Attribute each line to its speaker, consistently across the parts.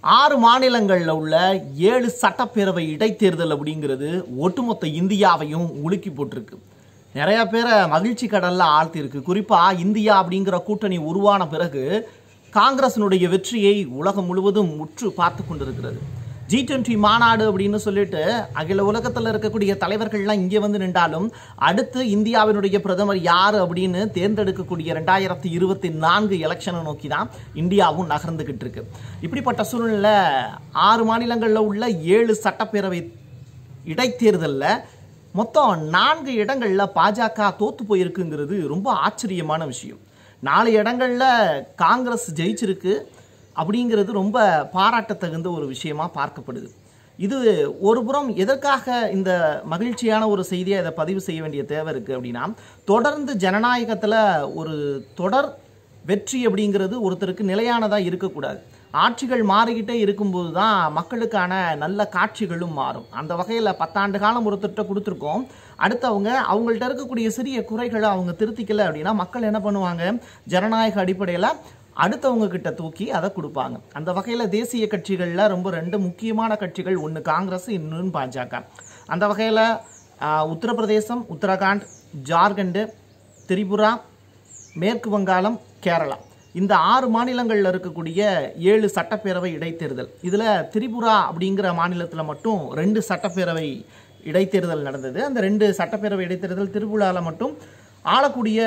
Speaker 1: ஆறு மாநிலங்களில் உள்ள ஏழு சட்டப்பேரவை இடைத்தேர்தல் அப்படிங்கிறது ஒட்டுமொத்த இந்தியாவையும் உலுக்கி போட்டிருக்கு நிறைய பேரை மகிழ்ச்சி கடல்ல ஆழ்த்தியிருக்கு குறிப்பா இந்தியா அப்படிங்கிற கூட்டணி உருவான பிறகு காங்கிரசினுடைய வெற்றியை உலகம் முழுவதும் முற்று பார்த்து கொண்டிருக்கிறது ஜி டுவெண்ட்டி மாநாடு அப்படின்னு சொல்லிட்டு அகில உலகத்தில் இருக்கக்கூடிய தலைவர்கள்லாம் இங்கே வந்து நின்றாலும் அடுத்து இந்தியாவினுடைய பிரதமர் யார் அப்படின்னு தேர்ந்தெடுக்கக்கூடிய ரெண்டாயிரத்தி இருபத்தி நான்கு எலெக்ஷனை நோக்கி தான் இந்தியாவும் நகர்ந்துகிட்டு இருக்கு இப்படிப்பட்ட சூழ்நிலை ஆறு மாநிலங்களில் உள்ள ஏழு சட்டப்பேரவை இடைத்தேர்தலில் மொத்தம் நான்கு இடங்களில் பாஜக தோத்து போயிருக்குங்கிறது ரொம்ப ஆச்சரியமான விஷயம் நாலு இடங்களில் காங்கிரஸ் ஜெயிச்சிருக்கு அப்படிங்கிறது ரொம்ப பாராட்டத்தகுந்த ஒரு விஷயமா பார்க்கப்படுது இது ஒரு புறம் எதற்காக இந்த மகிழ்ச்சியான ஒரு செய்தியை இதை பதிவு செய்ய வேண்டிய தேவை இருக்குது அப்படின்னா தொடர்ந்து ஜனநாயகத்தில் ஒரு தொடர் வெற்றி அப்படிங்கிறது ஒருத்தருக்கு நிலையானதாக இருக்கக்கூடாது ஆட்சிகள் மாறிக்கிட்டே இருக்கும்போது தான் மக்களுக்கான நல்ல காட்சிகளும் மாறும் அந்த வகையில் பத்தாண்டு காலம் ஒருத்தர்கிட்ட கொடுத்துருக்கோம் அடுத்தவங்க அவங்கள்ட்ட இருக்கக்கூடிய சிறிய குறைகளை அவங்க திருத்திக்கல அப்படின்னா மக்கள் என்ன பண்ணுவாங்க ஜனநாயக அடிப்படையில் அடுத்தவங்க கிட்ட தூக்கி அதை கொடுப்பாங்க அந்த வகையில் தேசிய கட்சிகளில் ரொம்ப ரெண்டு முக்கியமான கட்சிகள் ஒன்று காங்கிரஸ் இன்னொன்று பாஜக அந்த வகையில் உத்தரப்பிரதேசம் உத்தரகாண்ட் ஜார்க்கண்டு திரிபுரா மேற்கு வங்காளம் கேரளா இந்த ஆறு மாநிலங்களில் இருக்கக்கூடிய ஏழு சட்டப்பேரவை இடைத்தேர்தல் இதில் திரிபுரா அப்படிங்கிற மாநிலத்தில் மட்டும் ரெண்டு சட்டப்பேரவை இடைத்தேர்தல் நடந்தது அந்த ரெண்டு சட்டப்பேரவை இடைத்தேர்தல் திரிபுராவில் மட்டும் ஆளக்கூடிய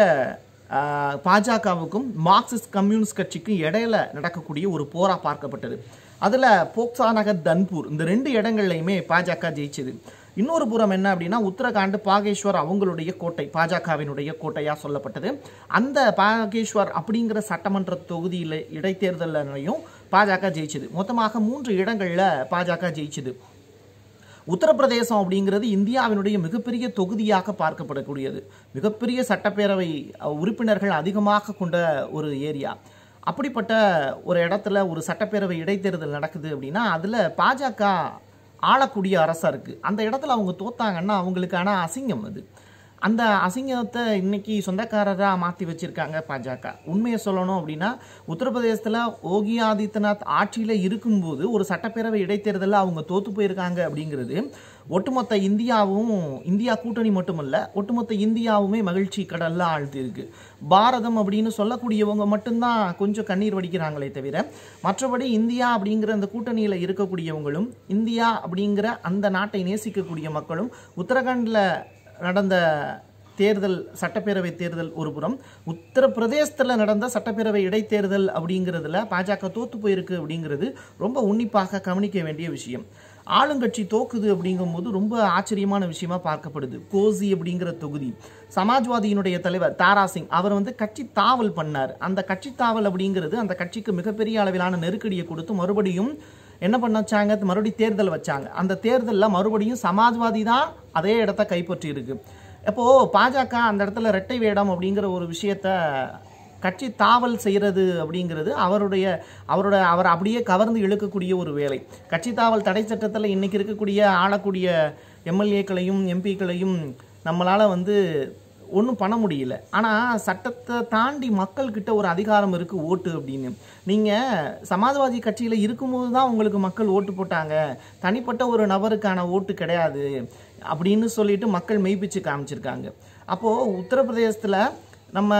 Speaker 1: ஆஹ், பாஜகவுக்கும் மார்க்சிஸ்ட் கம்யூனிஸ்ட் கட்சிக்கும் இடையில நடக்கக்கூடிய ஒரு போரா பார்க்கப்பட்டது அதில் போக்சா நகர் தன்பூர் இந்த ரெண்டு இடங்கள்லையுமே பாஜக ஜெயிச்சது இன்னொரு புறம் என்ன அப்படின்னா உத்தரகாண்ட் பாகேஸ்வர் அவங்களுடைய கோட்டை பாஜகவினுடைய கோட்டையா சொல்லப்பட்டது அந்த பாகேஸ்வர் அப்படிங்கிற சட்டமன்ற தொகுதியில் இடைத்தேர்தலையும் பாஜக ஜெயிச்சது மொத்தமாக மூன்று இடங்களில் பாஜக ஜெயிச்சது உத்தரப்பிரதேசம் அப்படிங்கிறது இந்தியாவினுடைய மிகப்பெரிய தொகுதியாக பார்க்கப்படக்கூடியது மிகப்பெரிய சட்டப்பேரவை அஹ், உறுப்பினர்கள் அதிகமாக கொண்ட ஒரு ஏரியா அப்படிப்பட்ட ஒரு இடத்துல ஒரு சட்டப்பேரவை இடைத்தேர்தல் நடக்குது அப்படின்னா அதில் பாஜக ஆளக்கூடிய அரசா இருக்கு அந்த இடத்துல அவங்க தோத்தாங்கன்னா அவங்களுக்கான அசிங்கம் அது அந்த அசிங்கத்தை இன்னைக்கு சொந்தக்காரராக மாற்றி வச்சிருக்காங்க பாஜக உண்மையை சொல்லணும் அப்படின்னா உத்தரப்பிரதேசத்தில் யோகி ஆதித்யநாத் ஆட்சியில் இருக்கும்போது ஒரு சட்டப்பேரவை இடைத்தேர்தலில் அவங்க தோத்து போயிருக்காங்க அப்படிங்கிறது ஒட்டுமொத்த இந்தியாவும் இந்தியா கூட்டணி மட்டுமல்ல ஒட்டுமொத்த இந்தியாவுமே மகிழ்ச்சி கடல்ல ஆழ்த்தியிருக்கு பாரதம் அப்படின்னு சொல்லக்கூடியவங்க மட்டும்தான் கொஞ்சம் கண்ணீர் வடிக்கிறாங்களே தவிர மற்றபடி இந்தியா அப்படிங்கிற அந்த கூட்டணியில் இருக்கக்கூடியவங்களும் இந்தியா அப்படிங்கிற அந்த நாட்டை நேசிக்கக்கூடிய மக்களும் உத்தரகாண்டில் நடந்த தேர்தல் சட்டப்பேரவை தேர்தல் ஒரு புறம் உத்தரப்பிரதேசத்தில் நடந்த சட்டப்பேரவை இடைத்தேர்தல் அப்படிங்கிறதுல பாஜக தோத்து போயிருக்கு அப்படிங்கிறது ரொம்ப உன்னிப்பாக கவனிக்க வேண்டிய விஷயம் ஆளுங்கட்சி தோக்குது அப்படிங்கும்போது ரொம்ப ஆச்சரியமான விஷயமா பார்க்கப்படுது கோசி அப்படிங்கிற தொகுதி சமாஜ்வாதியினுடைய தலைவர் தாரா சிங் அவர் வந்து கட்சி தாவல் பண்ணார் அந்த கட்சி தாவல் அப்படிங்கிறது அந்த கட்சிக்கு மிகப்பெரிய அளவிலான நெருக்கடியை கொடுத்து மறுபடியும் என்ன பண்ண வச்சாங்க மறுபடியும் தேர்தல் வச்சாங்க அந்த தேர்தலில் மறுபடியும் சமாஜ்வாதி தான் அதே இடத்த கைப்பற்றி இருக்கு அப்போ பாஜக அந்த இடத்துல இரட்டை வேடம் அப்படிங்கிற ஒரு விஷயத்த கட்சி தாவல் செய்கிறது அப்படிங்கிறது அவருடைய அவரோட அவர் அப்படியே கவர்ந்து இழுக்கக்கூடிய ஒரு வேலை கட்சி தாவல் தடை சட்டத்தில் இன்னைக்கு இருக்கக்கூடிய ஆளக்கூடிய எம்எல்ஏக்களையும் எம்பிக்களையும் நம்மளால் வந்து ஒன்றும் பண்ண முடியல ஆனால் சட்டத்தை தாண்டி மக்கள்கிட்ட ஒரு அதிகாரம் இருக்குது ஓட்டு அப்படின்னு நீங்கள் சமாஜ்வாதி கட்சியில் இருக்கும்போது தான் உங்களுக்கு மக்கள் ஓட்டு போட்டாங்க தனிப்பட்ட ஒரு நபருக்கான ஓட்டு கிடையாது அப்படின்னு சொல்லிட்டு மக்கள் மெய்ப்பிச்சு காமிச்சிருக்காங்க அப்போது உத்தரப்பிரதேசத்தில் நம்ம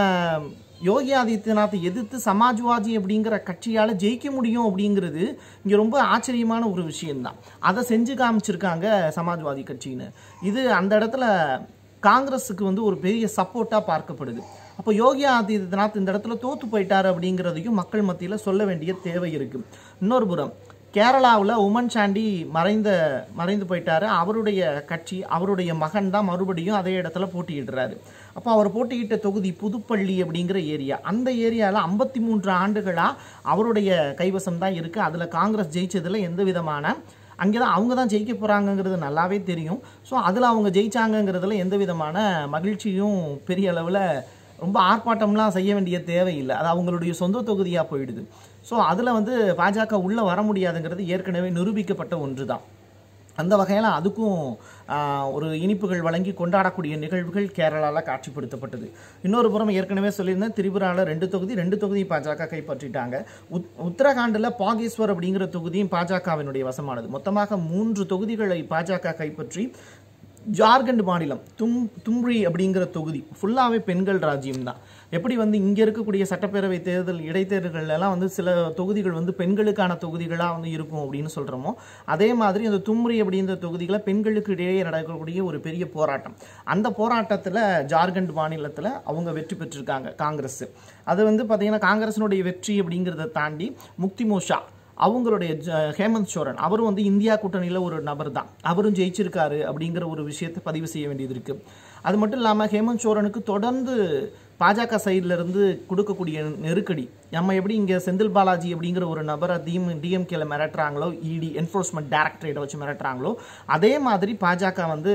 Speaker 1: யோகி ஆதித்யநாத்தை எதிர்த்து சமாஜ்வாதி அப்படிங்கிற கட்சியால் ஜெயிக்க முடியும் அப்படிங்கிறது இங்கே ரொம்ப ஆச்சரியமான ஒரு விஷயம்தான் அதை செஞ்சு காமிச்சிருக்காங்க சமாஜ்வாதி கட்சின்னு இது அந்த இடத்துல காங்கிரஸுக்கு வந்து ஒரு பெரிய சப்போர்ட்டாக பார்க்கப்படுது அப்போ யோகி ஆதித்யநாத் இந்த இடத்துல தோத்து போயிட்டாரு அப்படிங்கிறதையும் மக்கள் மத்தியில் சொல்ல வேண்டிய தேவை இருக்குது இன்னொரு புறம் கேரளாவில் உமன் சாண்டி மறைந்த மறைந்து போயிட்டாரு அவருடைய கட்சி அவருடைய மகன் தான் மறுபடியும் அதே இடத்துல போட்டியிடுறாரு அப்போ அவர் போட்டியிட்ட தொகுதி புதுப்பள்ளி அப்படிங்கிற ஏரியா அந்த ஏரியாவில் ஐம்பத்தி மூன்று ஆண்டுகளாக அவருடைய கைவசம் தான் இருக்குது அதில் காங்கிரஸ் ஜெயிச்சதில் எந்த விதமான அங்கே தான் அவங்க தான் ஜெயிக்க போகிறாங்கங்கிறது நல்லாவே தெரியும் ஸோ அதில் அவங்க ஜெயிச்சாங்கங்கிறதுல எந்த விதமான மகிழ்ச்சியும் பெரிய அளவில் ரொம்ப ஆர்ப்பாட்டம்லாம் செய்ய வேண்டிய தேவையில்லை அது அவங்களுடைய சொந்த தொகுதியாக போயிடுது ஸோ அதில் வந்து பாஜக உள்ளே வர முடியாதுங்கிறது ஏற்கனவே நிரூபிக்கப்பட்ட ஒன்று தான் அந்த வகையில் அதுக்கும் ஆஹ், ஒரு இனிப்புகள் வழங்கி கொண்டாடக்கூடிய நிகழ்வுகள் கேரளாவில் காட்சிப்படுத்தப்பட்டது இன்னொரு புறம் ஏற்கனவே சொல்லியிருந்தேன் திரிபுராவில் ரெண்டு தொகுதி ரெண்டு தொகுதி பாஜக கைப்பற்றிட்டாங்க உத் உத்தரகாண்டில் பாகேஸ்வர் அப்படிங்கிற தொகுதியும் பாஜகவினுடைய வசமானது மொத்தமாக மூன்று தொகுதிகளை பாஜக கைப்பற்றி ஜார்க்கண்ட் மாநிலம் தும் தும்ரி அப்படிங்கிற தொகுதி ஃபுல்லாகவே பெண்கள் ராஜ்யம் தான் எப்படி வந்து இங்கே இருக்கக்கூடிய சட்டப்பேரவை தேர்தல் இடைத்தேர்தல்கள் எல்லாம் வந்து சில தொகுதிகள் வந்து பெண்களுக்கான தொகுதிகளாக வந்து இருக்கும் அப்படின்னு சொல்கிறோமோ அதே மாதிரி அந்த தும்ரி அப்படிங்கிற தொகுதிகளை பெண்களுக்கு இடையே நடக்கக்கூடிய ஒரு பெரிய போராட்டம் அந்த போராட்டத்தில் ஜார்க்கண்ட் மாநிலத்தில் அவங்க வெற்றி பெற்றிருக்காங்க காங்கிரஸ் அது வந்து பார்த்தீங்கன்னா காங்கிரஸினுடைய வெற்றி அப்படிங்கிறத தாண்டி முக்தி மோஷா அவங்களுடைய ஜ- ஹேமந்த் சோரன் அவரும் வந்து இந்தியா கூட்டணியில் ஒரு நபர் தான் அவரும் ஜெயிச்சிருக்காரு அப்படிங்கிற ஒரு விஷயத்தை பதிவு செய்ய வேண்டியது இருக்கு அது மட்டும் இல்லாமல் ஹேமந்த் சோரனுக்கு தொடர்ந்து பாஜக சைடுல இருந்து கொடுக்கக்கூடிய நெருக்கடி நம்ம எப்படி இங்கே செந்தில் பாலாஜி அப்படிங்கிற ஒரு நபரை டிஎம் டிஎம்கேல மிரட்டுறாங்களோ இடி என்ஃபோர்ஸ்மெண்ட் டைரக்டரேட்டை வச்சு மிரட்டுறாங்களோ அதே மாதிரி பாஜக வந்து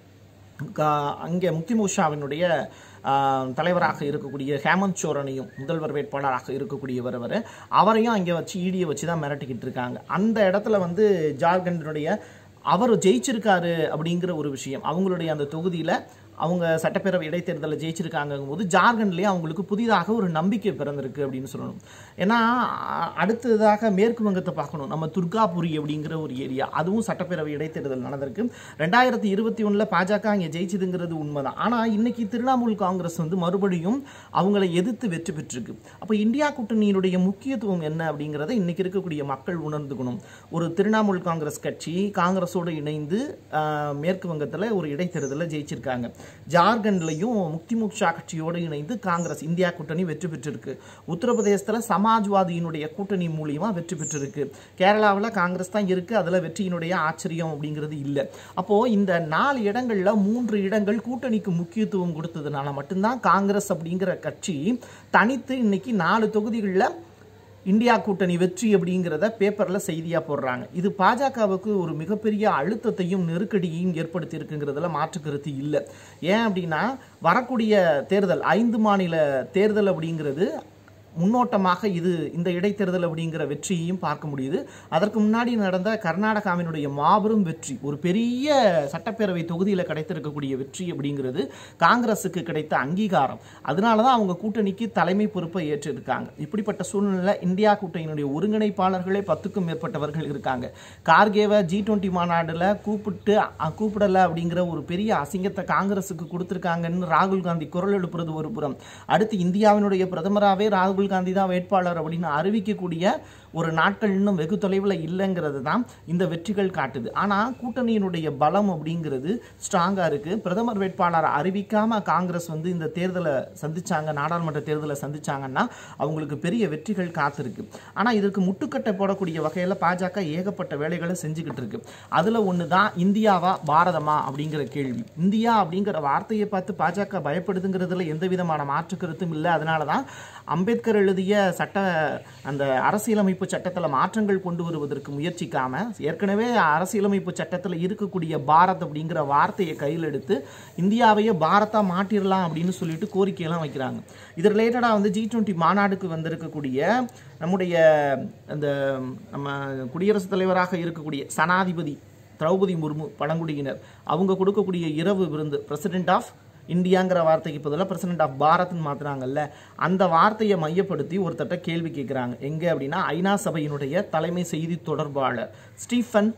Speaker 1: கா- அங்கே முக்தி மூஷாவினுடைய ஆஹ், தலைவராக இருக்கக்கூடிய ஹேமந்த் சோரனையும் முதல்வர் வேட்பாளராக இருக்கக்கூடியவர் அவர் அவரையும் அங்கே வச்சு ஈடியை வச்சு தான் மிரட்டிக்கிட்டு இருக்காங்க அந்த இடத்துல வந்து ஜார்க்கண்டினுடைய அவர் ஜெயிச்சிருக்காரு அப்படிங்கிற ஒரு விஷயம் அவங்களுடைய அந்த தொகுதியில் அவங்க சட்டப்பேரவை இடைத்தேர்தலில் ஜெயிச்சிருக்காங்கும் போது ஜார்க்கண்ட்லேயே அவங்களுக்கு புதிதாக ஒரு நம்பிக்கை பிறந்திருக்கு அப்படின்னு சொல்லணும் ஏன்னா அ- அடுத்ததாக மேற்கு வங்கத்தை பார்க்கணும் நம்ம துர்காபுரி அப்படிங்கிற ஒரு ஏரியா அதுவும் சட்டப்பேரவை இடைத்தேர்தல் நடந்திருக்கு ரெண்டாயிரத்தி இருபத்தி ஒன்றில் பாஜக அங்கே ஜெயிச்சதுங்கிறது உண்மைதான் ஆனால் இன்னைக்கு திரிணாமுல் காங்கிரஸ் வந்து மறுபடியும் அவங்களை எதிர்த்து வெற்றி பெற்றிருக்கு அப்போ இந்தியா கூட்டணியினுடைய முக்கியத்துவம் என்ன அப்படிங்கிறத இன்னைக்கு இருக்கக்கூடிய மக்கள் உணர்ந்துக்கணும் ஒரு திரிணாமுல் காங்கிரஸ் கட்சி காங்கிரஸோடு இணைந்து ஆஹ், மேற்கு வங்கத்தில் ஒரு இடைத்தேர்தலில் ஜெயிச்சிருக்காங்க ஜார்க்கண்ட்லையும் முக்தி மோர்ச்சா கட்சியோடு இணைந்து காங்கிரஸ் இந்தியா கூட்டணி வெற்றி பெற்றிருக்கு உத்தரப்பிரதேசத்தில் சமாஜ்வாதியினுடைய கூட்டணி மூலியமா வெற்றி பெற்றிருக்கு கேரளாவில் காங்கிரஸ் தான் இருக்கு அதில் வெற்றியினுடைய ஆச்சரியம் அப்படிங்கிறது இல்லை அப்போ இந்த நாலு இடங்கள்ல மூன்று இடங்கள் கூட்டணிக்கு முக்கியத்துவம் கொடுத்ததுனால மட்டும்தான் காங்கிரஸ் அப்படிங்கிற கட்சி தனித்து இன்னைக்கு நாலு தொகுதிகளில் இந்தியா கூட்டணி வெற்றி அப்படிங்கிறத பேப்பரில் செய்தியாக போடுறாங்க இது பாஜகவுக்கு ஒரு மிகப்பெரிய அழுத்தத்தையும் நெருக்கடியையும் ஏற்படுத்தி இருக்குங்கிறதுல மாற்று கருத்து இல்லை ஏன் அப்படின்னா வரக்கூடிய தேர்தல் ஐந்து மாநில தேர்தல் அப்படிங்கிறது முன்னோட்டமாக இது இந்த இடைத்தேர்தல் அப்படிங்கிற வெற்றியையும் பார்க்க முடியுது அதற்கு முன்னாடி நடந்த கர்நாடகாவினுடைய மாபெரும் வெற்றி ஒரு பெரிய சட்டப்பேரவை தொகுதியில் கிடைத்திருக்கக்கூடிய வெற்றி அப்படிங்கிறது காங்கிரஸுக்கு கிடைத்த அங்கீகாரம் அதனால தான் அவங்க கூட்டணிக்கு தலைமை பொறுப்பை ஏற்றிருக்காங்க இப்படிப்பட்ட சூழ்நிலை இந்தியா கூட்டணியினுடைய ஒருங்கிணைப்பாளர்களே பத்துக்கும் மேற்பட்டவர்கள் இருக்காங்க கார்கேவை ஜி டுவெண்ட்டி மாநாடுல கூப்பிட்டு அ, கூப்பிடல அப்படிங்கிற ஒரு பெரிய அசிங்கத்தை காங்கிரஸுக்கு கொடுத்துருக்காங்கன்னு ராகுல் காந்தி குரல் எழுப்புறது ஒரு புறம் அடுத்து இந்தியாவினுடைய பிரதமராகவே ராகுல் காந்தி தான் வேட்பாளர் அப்படின்னு அறிவிக்கக்கூடிய ஒரு நாட்கள் இன்னும் வெகு தொலைவில் இல்லைங்கிறது தான் இந்த வெற்றிகள் காட்டுது ஆனால் கூட்டணியினுடைய பலம் அப்படிங்கிறது ஸ்ட்ராங்காக இருக்குது பிரதமர் வேட்பாளர் அறிவிக்காமல் காங்கிரஸ் வந்து இந்த தேர்தலை சந்திச்சாங்க நாடாளுமன்ற தேர்தலை சந்திச்சாங்கன்னா அவங்களுக்கு பெரிய வெற்றிகள் காத்திருக்கு ஆனால் இதற்கு முட்டுக்கட்டை போடக்கூடிய வகையில் பாஜக ஏகப்பட்ட வேலைகளை செஞ்சுக்கிட்டு இருக்கு அதில் ஒன்று தான் இந்தியாவா பாரதமா அப்படிங்கிற கேள்வி இந்தியா அப்படிங்கிற வார்த்தையை பார்த்து பாஜக பயப்படுதுங்கிறதுல எந்த விதமான மாற்று கருத்தும் இல்லை அதனால தான் அம்பேத்கர் எழுதிய சட்ட அந்த அரசியலமைப்பு சட்டத்தில் மாற்றங்கள் கொண்டு வருவதற்கு முயற்சிக்காம ஏற்கனவே அரசியலமைப்பு சட்டத்தில் இருக்கக்கூடிய பாரத் அப்படிங்கிற வார்த்தையை கையில் எடுத்து இந்தியாவையே பாரத்தா மாற்றிடலாம் அப்படின்னு சொல்லிட்டு கோரிக்கையெல்லாம் வைக்கிறாங்க இது ரிலேட்டடாக வந்து ஜி டுவெண்ட்டி மாநாடுக்கு வந்திருக்கக்கூடிய நம்முடைய அந்த நம்ம குடியரசுத் தலைவராக இருக்கக்கூடிய சனாதிபதி திரௌபதி முர்மு பழங்குடியினர் அவங்க கொடுக்கக்கூடிய இரவு விருந்து பிரசிடென்ட் ஆஃப் இந்தியாங்கிற வார்த்தைக்கு பதிலாக பிரசிடென்ட் ஆஃப் பாரத்னு மாத்துறாங்கல்ல அந்த வார்த்தையை மையப்படுத்தி ஒருத்தட்ட கேள்வி கேட்குறாங்க எங்கே அப்படின்னா ஐநா சபையினுடைய தலைமை செய்தி தொடர்பாளர் ஸ்டீஃபன்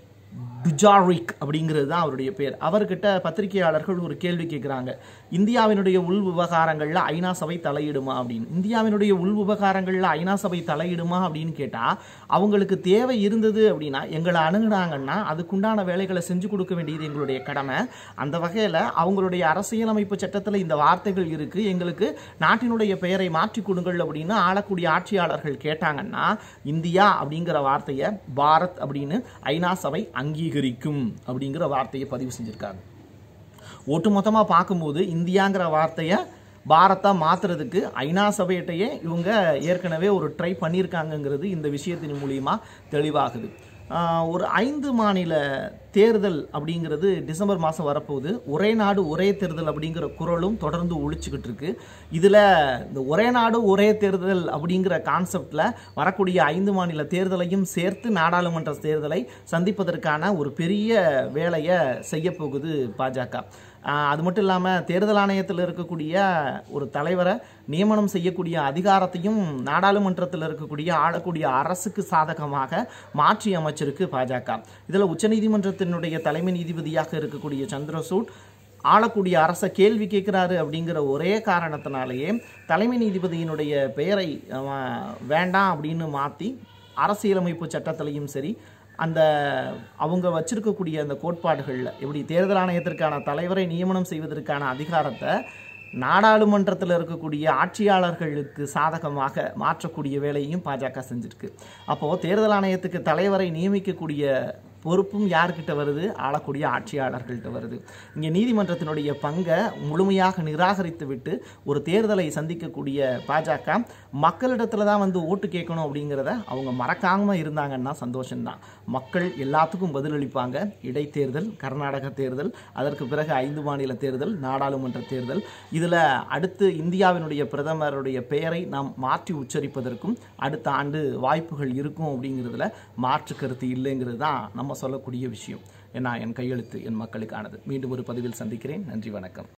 Speaker 1: டுஜாரிக் அப்படிங்கிறது தான் அவருடைய பேர் அவர்கிட்ட பத்திரிகையாளர்கள் ஒரு கேள்வி கேட்குறாங்க இந்தியாவினுடைய உள் விவகாரங்களில் ஐநா சபை தலையிடுமா அப்படின்னு இந்தியாவினுடைய உள் விவகாரங்களில் ஐநா சபை தலையிடுமா அப்படின்னு கேட்டால் அவங்களுக்கு தேவை இருந்தது அப்படின்னா எங்களை அணுகுனாங்கன்னா அதுக்குண்டான வேலைகளை செஞ்சு கொடுக்க வேண்டியது எங்களுடைய கடமை அந்த வகையில் அவங்களுடைய அரசியலமைப்பு சட்டத்தில் இந்த வார்த்தைகள் இருக்குது எங்களுக்கு நாட்டினுடைய பெயரை மாற்றி கொடுங்கள் அப்படின்னு ஆளக்கூடிய ஆட்சியாளர்கள் கேட்டாங்கன்னா இந்தியா அப்படிங்கிற வார்த்தையை பாரத் அப்படின்னு ஐநா சபை அங்கீகரிக்கும் அப்படிங்கிற வார்த்தையை பதிவு செஞ்சிருக்காங்க ஒட்டுமொத்தமாக பார்க்கும்போது இந்தியாங்கிற வார்த்தையை பாரத்தா மாத்துறதுக்கு ஐநா சபையிட்டையே இவங்க ஏற்கனவே ஒரு ட்ரை பண்ணியிருக்காங்கங்கிறது இந்த விஷயத்தின் மூலியமா தெளிவாகுது ஆஹ், ஒரு ஐந்து மாநில தேர்தல் அப்படிங்கிறது டிசம்பர் மாதம் வரப்போகுது ஒரே நாடு ஒரே தேர்தல் அப்படிங்கிற குரலும் தொடர்ந்து ஒழிச்சுக்கிட்டு இருக்கு இதில் இந்த ஒரே நாடு ஒரே தேர்தல் அப்படிங்கிற கான்செப்டில் வரக்கூடிய ஐந்து மாநில தேர்தலையும் சேர்த்து நாடாளுமன்ற தேர்தலை சந்திப்பதற்கான ஒரு பெரிய வேலையை செய்ய போகுது பாஜக ஆஹ் அது மட்டும் இல்லாமல் தேர்தல் ஆணையத்தில் இருக்கக்கூடிய ஒரு தலைவரை நியமனம் செய்யக்கூடிய அதிகாரத்தையும் நாடாளுமன்றத்தில் இருக்கக்கூடிய ஆளக்கூடிய அரசுக்கு சாதகமாக மாற்றி அமைச்சிருக்கு பாஜக இதில் உச்சநீதிமன்றத்தினுடைய தலைமை நீதிபதியாக இருக்கக்கூடிய சந்திரசூட் ஆளக்கூடிய அரசை கேள்வி கேட்குறாரு அப்படிங்கிற ஒரே காரணத்தினாலேயே தலைமை நீதிபதியினுடைய பெயரை அவன் வேண்டாம் அப்படின்னு மாற்றி அரசியலமைப்பு சட்டத்திலையும் சரி அந்த அவங்க வச்சிருக்கக்கூடிய அந்த கோட்பாடுகளில் எப்படி தேர்தல் ஆணையத்திற்கான தலைவரை நியமனம் செய்வதற்கான அதிகாரத்தை நாடாளுமன்றத்தில் இருக்கக்கூடிய ஆட்சியாளர்களுக்கு சாதகமாக மாற்றக்கூடிய வேலையும் பாஜக செஞ்சிருக்கு அப்போது தேர்தல் ஆணையத்துக்கு தலைவரை நியமிக்கக்கூடிய பொறுப்பும் யார்கிட்ட வருது ஆளக்கூடிய ஆட்சியாளர்கள்ட்ட வருது இங்கே நீதிமன்றத்தினுடைய பங்கை முழுமையாக நிராகரித்து விட்டு ஒரு தேர்தலை சந்திக்கக்கூடிய பாஜக மக்களிடத்துல தான் வந்து ஓட்டு கேட்கணும் அப்படிங்கிறத அவங்க மறக்காம இருந்தாங்கன்னா சந்தோஷம்தான் மக்கள் எல்லாத்துக்கும் பதிலளிப்பாங்க இடைத்தேர்தல் கர்நாடக தேர்தல் அதற்கு பிறகு ஐந்து மாநில தேர்தல் நாடாளுமன்ற தேர்தல் இதில் அடுத்து இந்தியாவினுடைய பிரதமருடைய பெயரை நாம் மாற்றி உச்சரிப்பதற்கும் அடுத்த ஆண்டு வாய்ப்புகள் இருக்கும் அப்படிங்கிறதுல மாற்று கருத்து இல்லைங்கிறது தான் நம்ம சொல்லக்கூடிய விஷயம் ஏன்னா என் கையெழுத்து என் மக்களுக்கானது மீண்டும் ஒரு பதிவில் சந்திக்கிறேன் நன்றி வணக்கம்